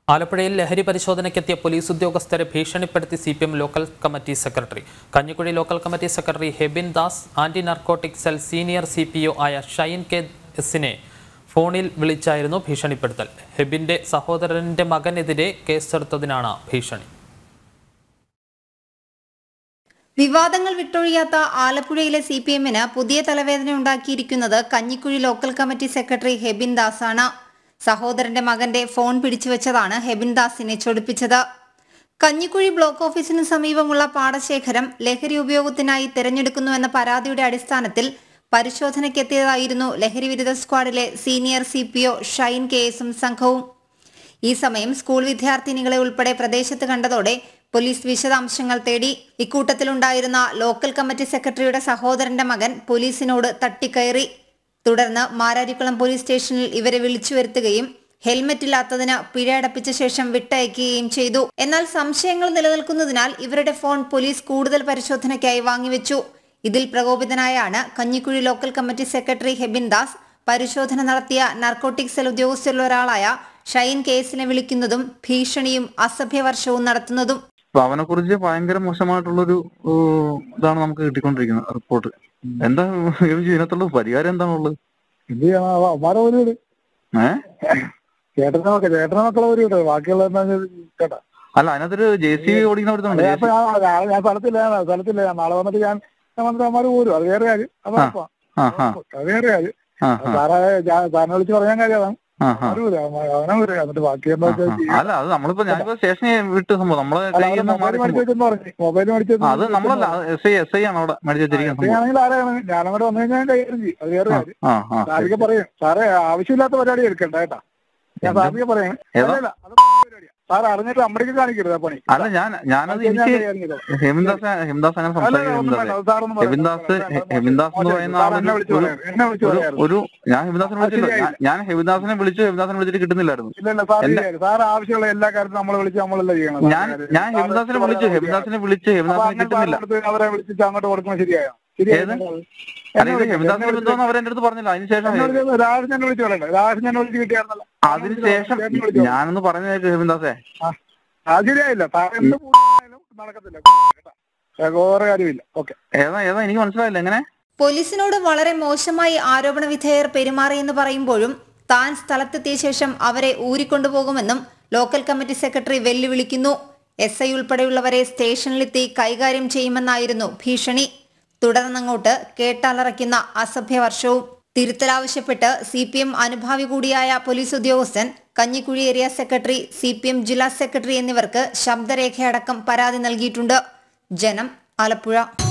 ആലപ്പുഴയിൽ ലഹരി പരിശോധനയ്ക്കെത്തിയ പോലീസ് ഉദ്യോഗസ്ഥരെ ഭീഷണിപ്പെടുത്തി C P M local committee secretary Kanjikuzhi local committee secretary Hebin Das anti narcotic cell senior C P O ആയ Shine K എസിനെ ഫോണിൽ വിളിച്ചായിരുന്നു ഭീഷണിപ്പെടുത്തൽ ഹെബിന്റെ സഹോദരന്റെ മകനെതിരെ കേസെടുത്തതിനാണ് ഭീഷണി വിവാദങ്ങൾ വിട്ടൊഴിയാത്ത ആലപ്പുഴയിലെ സി പി എമ്മിന് പുതിയ തലവേദന ഉണ്ടാക്കിയിരിക്കുന്നത് Kanjikuzhi local committee secretary Hebin Das ആണ് സഹോദരന്റെ മകന്റെ ഫോൺ പിടിച്ചുവെച്ചതാണ് ഹെബിൻ ദാസിനെ ചൊടിപ്പിച്ചത് കഞ്ഞിക്കുഴി ബ്ലോക്ക് ഓഫീസിന് സമീപമുള്ള പാടശേഖരം ലഹരി ഉപയോഗത്തിനായി തിരഞ്ഞെടുക്കുന്നുവെന്ന പരാതിയുടെ അടിസ്ഥാനത്തിൽ പരിശോധനയ്ക്കെത്തിയതായിരുന്നു ലഹരി വിരുദ്ധ സ്ക്വാഡിലെ senior C P O Shine K എസും സംഘവും ഈ സമയം സ്കൂൾ വിദ്യാർത്ഥിനികളെ ഉൾപ്പെടെ പ്രദേശത്ത് കണ്ടതോടെ പോലീസ് വിശദാംശങ്ങൾ തേടി ഇക്കൂട്ടത്തിലുണ്ടായിരുന്ന ലോക്കൽ കമ്മിറ്റി സെക്രട്ടറിയുടെ സഹോദരന്റെ മകൻ പോലീസിനോട് തട്ടിക്കയറി തുടർന്ന് മാരാരിക്കുളം പോലീസ് സ്റ്റേഷനിൽ ഇവരെ വിളിച്ചു വരുത്തുകയും ഹെൽമറ്റ് ഇല്ലാത്തതിന് പിഴ അടപ്പിച്ച ശേഷം വിട്ടയക്കുകയും ചെയ്തു എന്നാൽ സംശയങ്ങൾ നിലനിൽക്കുന്നതിനാൽ ഇവരുടെ ഫോൺ പോലീസ് കൂടുതൽ പരിശോധനയ്ക്കായി വാങ്ങിവെച്ചു ഇതിൽ പ്രകോപിതനായാണ് Kanjikuzhi local committee secretary Hebin Das പരിശോധന നടത്തിയ നാർക്കോട്ടിക് സെൽ ഉദ്യോഗസ്ഥരിൽ ഒരാളായ ഷൈൻ കേസിനെ വിളിക്കുന്നതും ഭീഷണിയും അസഭ്യവർഷവും നടത്തുന്നതും അപ്പൊ അവനെ കുറിച്ച് ഭയങ്കര മോശമായിട്ടുള്ളൊരു ഏഹ്, ഇതാണ് നമുക്ക് കിട്ടിക്കൊണ്ടിരിക്കുന്നത് റിപ്പോർട്ട് എന്താ ഇതിനകത്തുള്ള പരിഹാരം എന്താണുള്ളത് എന്ത് ചെയ്യണം അവ- അവന്മാരെ ഒരു വീട് ഏഹ് ചേട്ടനെ മക്കളെ ചേട്ടനെ മക്കളെ ഒരു വീട് ബാക്കിയുള്ള എന്താ കേട്ടാ അല്ല അതിനകത്തൊരു ജെ സി ബി ഓടിക്കുന്ന ഒരുത്തുണ്ട് അപ്പൊ ഞാൻ നാളെ ഞാൻ സ്ഥലത്തില്ല ഞാൻ സ്ഥലത്തില്ല ഞാൻ നാളെ വന്നിട്ട് ഞാൻ ഞാൻ വന്നിട്ട് അവന്മാര് പോരും അത് വേറെ കാര്യം അത് ആ. ഉറപ്പാ. ആ ആ അത് വേറെ കാര്യം ആ അത് സാറെ ഞാൻ സാറിനെ വിളിച്ച് പറയാൻ കാര്യം അതാണ് ആ ആ അവര് വരും അവന്മാര് അവനെ വരും എന്നിട്ട് ബാക്കി എന്താ ആ, വെച്ചാൽ ആ. ചെയ്യും. അല്ല അത് നമ്മളിപ്പോ ഞാനിപ്പോ സ്റ്റേഷനിൽ വിട്ട് സംഭവം നമ്മളെ അല്ല, കയ്യിൽ അവര് നിന്ന് മൊബൈൽ മാറി മേടിച്ച് സംഭവം. വെച്ചെന്ന് പറഞ്ഞു മൊബൈൽ മേടിച്ച് ആ, അത് നമ്മളല്ല എസ് ഐ എസ് ഐ ആണ് അവിടെ മേടിച്ച് വെച്ചിരിക്കുന്ന സംഭവം ആണെങ്കിൽ ആരാണ് ഞാനങ്ങോട്ട് വന്നു കഴിഞ്ഞാൽ ഞാൻ കൈകാര്യം ചെയ്യും അത് വേറെ ആ കാര്യം ആ ആ ശരി. സാറിക്ക് പറയും സാറേ ആവശ്യമില്ലാത്ത പരിപാടി എടുക്കണ്ട കേട്ടാ ഞാൻ എന്താ? സാറിക്ക് പറയാം ഏതാ? അല്ലല്ല അത് പരിപാടിയാ സാർ അറിഞ്ഞിട്ട് അമ്മടിക്ക് കാണിക്കരുത് ആ പണി അല്ല ഞാൻ ഞാനത് ഞാൻ എനിക്ക് കൈകാര്യം ചെയ്തോളാം. ഹെമിൻദാസ് ഹെമിൻദാസ് അങ്ങനെ അല്ല, സംസാരിക്കുന്നത് ഒന്നും ഹെമിൻദാസ് വേണ്ട, അത് സാറൊന്നും പറയണ്ട. ഹെബിൻദാസ് വേണ്ട, വേണ്ട, ഹെബിൻദാസ് എന്ന് മോശം. പറയുന്ന സാർ ആളൊരു എന്നെ വിളിച്ച് ഒരു- പറയാം. എന്നെ വിളിച്ച് ഒരു പറയാം. ഒരു ഞാൻ ഹെബിൻദാസിനെ അത് വിളിച്ചില്ല ശരിയായില്ല. ഞാൻ- ഞാൻ ഹെബിൻദാസിനെ വിളിച്ചു ഹെബിൻദാസിനെ വിളിച്ചിട്ട് കിട്ടുന്നില്ലായിരുന്നു ഇല്ല ഇല്ല സാർ എന്നെ- ശരിയായില്ല. സാർ ആവശ്യമുള്ള എല്ലാ കാര്യത്തിലും നമ്മളെ വിളിച്ച് നമ്മളല്ല ചെയ്യണം ഞാൻ ഞാൻ ഹെബിൻദാസിനെ വിളിച്ചു ഹെബിൻദാസിനെ വിളിച്ചു ഹെബിൻദാസിനെ കിട്ടുന്നില്ല അവരെ വിളിച്ചിട്ട് അങ്ങോട്ട് കൊടുക്കണം ശരിയായോ ശരിയായോ? അല്ല എന്നെ ഇത് വിളിച്ചു. ഹെബിൻദാസിനെ എന്നെ ബന്ധമെന്ന് അവർ എന്റെ അടുത്ത് പറഞ്ഞില്ല അതിനുശേഷം എന്നെ വിളിച്ച് രാവിലെ ഞാൻ വിളിച്ചു പറയണ്ടേ രാവിലെ ഞാൻ വിളിച്ച് കിട്ടിയായിരുന്നല്ലോ അതിനുശേഷം ചേട്ടനെ വിളിച്ചു പറയണം. ഞാനൊന്ന് പറഞ്ഞേക്ക് ഹെബിൻദാസേ ആ. അത് ശരിയായില്ല സാർ എന്ത് പൂർണ്ണമായാലും നടക്കത്തില്ല കേട്ടോ. വേറെ കാര്യമില്ല ഓക്കെ ഏതാ ഏതാ എനിക്ക് മനസ്സിലായില്ല എങ്ങനെ പോലീസിനോട് വളരെ മോശമായി ആരോപണ വിധേയർ പെരുമാറിയെന്ന് പറയുമ്പോഴും താൻ സ്ഥലത്തെത്തിയ ശേഷം അവരെ ഊരിക്കൊണ്ടുപോകുമെന്നും ലോക്കൽ കമ്മിറ്റി സെക്രട്ടറി വെല്ലുവിളിക്കുന്നു എസ് ഐ ഉൾപ്പെടെയുള്ളവരെ സ്റ്റേഷനിലെത്തി കൈകാര്യം ചെയ്യുമെന്നായിരുന്നു ഭീഷണി തുടർന്നങ്ങോട്ട് കേട്ടാലറയ്ക്കുന്ന അസഭ്യവർഷവും തിരുത്തലാവശ്യപ്പെട്ട് സി പി എം അനുഭാവി കൂടിയായ പോലീസ് ഉദ്യോഗസ്ഥൻ Kanjikuzhi area secretary C P M ജില്ലാ സെക്രട്ടറി എന്നിവർക്ക് ശബ്ദരേഖയടക്കം പരാതി നൽകിയിട്ടുണ്ട് ജനം ആലപ്പുഴ